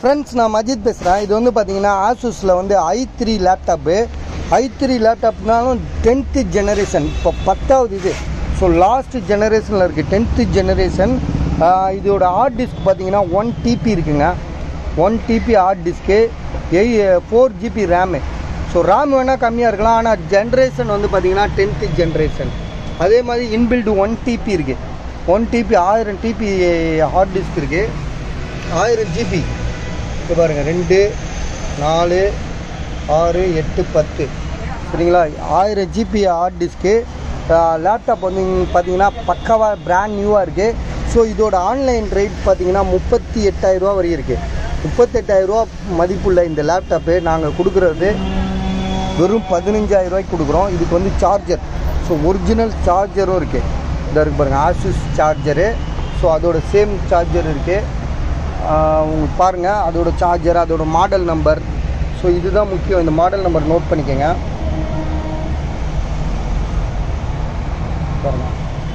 friends நான் மஜித் பேசுகிறேன் இது வந்து பார்த்தீங்கன்னா ஆசூஸில் வந்து I three laptop I three லேப்டாப்னாலும் டென்த்து ஜெனரேஷன் இப்போ பத்தாவது இது ஸோ லாஸ்ட் ஜெனரேஷனில் இருக்குது டென்த்து ஜெனரேஷன் இதோட ஹார்ட் டிஸ்க் பார்த்தீங்கன்னா ஒன் டிபி இருக்குங்க ஒன் டிபி ஹார்ட் டிஸ்க்கு எய் four GB RAM so RAM வேணால் கம்மியாக இருக்கலாம் ஆனால் ஜென்ரேஷன் வந்து பார்த்தீங்கன்னா டென்த்து ஜென்ரேஷன் அதே மாதிரி இன்பில்டு ஒன் டிபி இருக்குது ஒன் டிபி ஆயிரம் டிபி ஹார்ட் டிஸ்க் இருக்குது ஆயிரம் ஜிபி இப்போ பாருங்கள் ரெண்டு நாலு ஆறு எட்டு பத்து சரிங்களா ஆயிரம் ஜிபி ஹார்ட் டிஸ்க்கு லேப்டாப் வந்து பார்த்தீங்கன்னா பக்காவாக பிராண்ட் நியூவாக இருக்குது ஸோ இதோட ஆன்லைன் ரேட் பார்த்தீங்கன்னா முப்பத்தி எட்டாயிரரூவா வரையும் இருக்குது முப்பத்தெட்டாயிரரூவா மதிப்புள்ள இந்த லேப்டாப்பு நாங்கள் கொடுக்குறது வெறும் பதினஞ்சாயிரம் ரூபாய்க்கு கொடுக்குறோம் இதுக்கு வந்து சார்ஜர் ஸோ ஒரிஜினல் சார்ஜரும் இருக்குது இதாக இருக்கு பாருங்கள் ஆசூஸ் சார்ஜரு ஸோ அதோட சேம் சார்ஜர் இருக்குது உங்களுக்கு பாருங்கள் அதோட சார்ஜர் அதோட மாடல் நம்பர் ஸோ இதுதான் முக்கியம் இந்த மாடல் நம்பர் நோட் பண்ணிக்கோங்க பாருங்க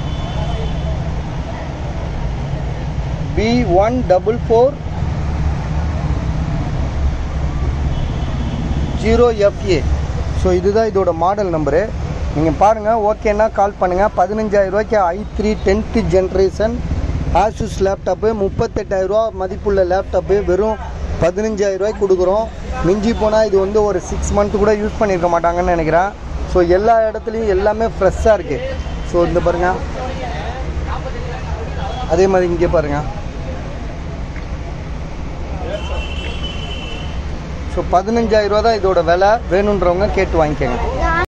B one double four zero FA so இதுதான் இதோட மாடல் நம்பரு நீங்கள் பாருங்கள் ஓகேன்னா கால் பண்ணுங்கள் பதினஞ்சாயிரம் ரூபாய்க்கு I three tenth generation Asus laptop முப்பத்தெட்டாயிரரூவா மதிப்புள்ள லேப்டாப்பு வெறும் பதினஞ்சாயிரம் ரூபாய்க்கு கொடுக்குறோம் மிஞ்சி போனால் இது வந்து ஒரு சிக்ஸ் மந்த்து கூட யூஸ் பண்ணியிருக்க மாட்டாங்கன்னு நினைக்கிறேன் ஸோ எல்லா இடத்துலையும் எல்லாமே ஃப்ரெஷ்ஷாக இருக்குது ஸோ இந்த பாருங்கள் அதே மாதிரி இங்கே பாருங்கள் ஸோ பதினஞ்சாயிரம் ரூபா தான் இதோட விலை வேணுன்றவங்க கேட்டு வாங்கிக்கோங்க